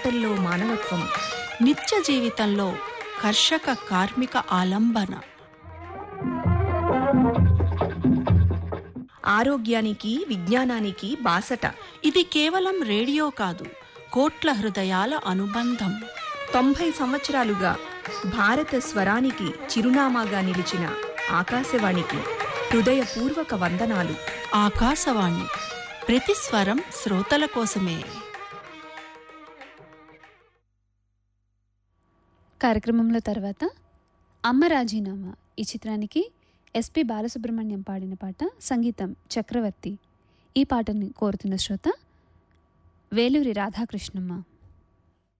మాటల్లో మానవత్వం నిత్య జీవితంలో కర్షక కార్మిక ఆలంబన ఆరోగ్యానికి విజ్ఞానానికి బాసట ఇది కేవలం రేడియో కాదు కోట్ల హృదయాల అనుబంధం తొంభై సంవత్సరాలుగా భారత స్వరానికి చిరునామాగా నిలిచిన ఆకాశవాణికి హృదయపూర్వక వందనాలు ఆకాశవాణి ప్రతి స్వరం శ్రోతల కోసమే కార్యక్రమంలో తర్వాత అమ్మ రాజీనామా ఈ చిత్రానికి ఎస్పి బాలసుబ్రహ్మణ్యం పాడిన పాట సంగీతం చక్రవర్తి ఈ పాటని కోరుతున్న శ్రోత వేలూరి రాధాకృష్ణమ్మ